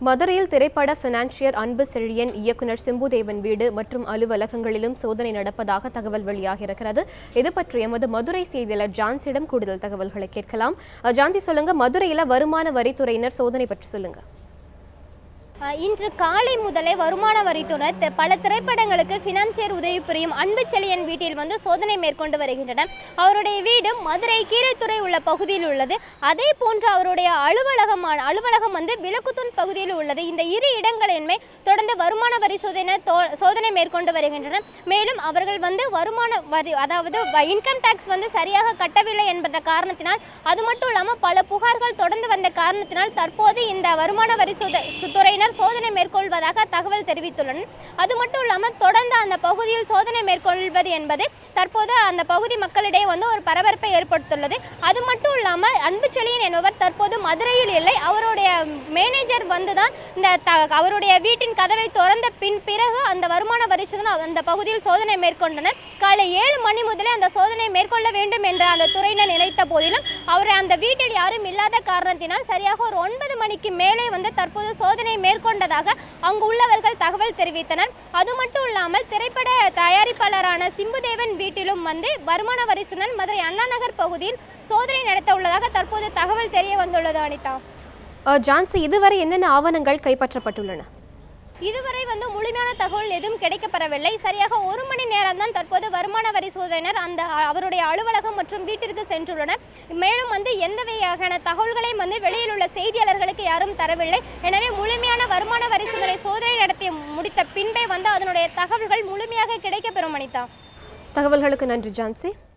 மதுரையில் திரைப்பட பினான்சியர் அன்பு செழியன் இயக்குனர் சிம்புதேவன் வீடு மற்றும் அலுவலகங்களிலும் சோதனை நடப்பதாக தகவல் வெளியாகியிருக்கிறது இது பற்றி எமது மதுரை செய்தியாளர் ஜான்சியிடம் கூடுதல் தகவல்களை கேட்கலாம் அஹ், ஜான்சி சொல்லுங்க மதுரையில வருமான வரித்துறையினர் சோதனை பற்றி சொல்லுங்க அஹ் இன்று காலை முதலே வருமான வரித்துறை தி- பல திரைப்படங்களுக்கு ஃபினான்சியர் உதவி புரியும் அன்பு செழியன் வீட்டில் வந்து சோதனை மேற்கொண்டு வருகின்றனர் அவருடைய வீடு மதுரை கீரைத்துறை உள்ள பகுதியில் உள்ளது அதே போன்று அவருடைய அலுவலகமான அலுவலகம் வந்து விளக்குத்தூண் பகுதியில் உள்ளது இந்த இரு இடங்களிலுமே தொடர்ந்து வருமான வரி சோதனை தோ- சோதனை மேற்கொண்டு வருகின்றனர் மேலும் அவர்கள் வந்து வருமான வரி அதாவது இன்கம் டேக்ஸ் வந்து சரியாக கட்டவில்லை என்பத காரணத்தினால் அது மட்டும் இல்லாமல் பல புகார்கள் தொடர்ந்து வந்த காரணத்தினால் தற்போது இந்த வருமான வரி சோத- சு- துறையினர் சோதனை மேற்கொள்வதாக தகவல் தெரிவித்துள்ளனர் அது மட்டும் இல்லாமல் தொடர்ந்து அந்த பகுதியில் சோதனை மேற்கொள்வது என்பது தற்போது அந்த பகுதி மக்களிடையே வந்து ஒரு பரபரப்பை ஏற்படுத்தியுள்ளது அது மட்டும் இல்லாமல் அன்புச்செழியன் என்பவர் தற்போது மதுரையில் இல்லை அவருடைய மேனேஜர் வந்து தான் இந்த த அவருடைய வீட்டின் கதவை திறந்த பின் பிறகு அந்த வருமான வரிச்சுடன் அந்த பகுதியில் சோதனை மேற்கொண்டனர் காலை ஏழு மணி முதலே அந்த சோதனை மேற்கொள்ள வேண்டும் என்று அந்த துறையினர் நினைத்த போதிலும் அவர் அந்த வீட்டில் யாரும் இல்லாத காரணத்தினால் சரியாக ஒரு ஒன்பது மணிக்கு மேலே வந்து தற்போது சோதனை மேற்கொண்டதாக அங்கு உள்ளவர்கள் தகவல் தெரிவித்தனர் அது மட்டும் இல்லாமல் திரைப்பட தயாரிப்பாளரான சிம்புதேவன் வீட்டிலும் வந்து வருமான வரிசுடன் மதுரை அண்ணா நகர் பகுதியில் சோதனை நடத்த உள்ளதாக தற்போது தகவல் தெரிய வந்துள்ளது அனிதா அஹ், ஜான்சி இதுவரை என்னென்ன ஆவணங்கள் கைப்பற்றப்பட்டுள்ளன இதுவரை வந்து முழுமையான தகவல் எதுவும் கிடைக்கப்பெறவில்லை சரியாக ஒரு மணி நேரம் தான் தற்போது வருமான வரி சோதனையினர் அந்த அ- அவருடைய அலுவலகம் மற்றும் வீட்டிற்கு சென்றுள்ளனர் மேலும் வந்து எந்த வகையான தகவல்களையும் வந்து வெளியில் உள்ள செய்தியாளர்களுக்கு யாரும் தரவில்லை எனவே முழுமையான வருமான வரி சோதனை சோதனை நடத்தி முடித்த பின்பே வந்து அதனுடைய தகவல்கள் முழுமையாக கிடைக்கப்பெறும் அனிதா தகவல்களுக்கு நன்றி ஜான்சி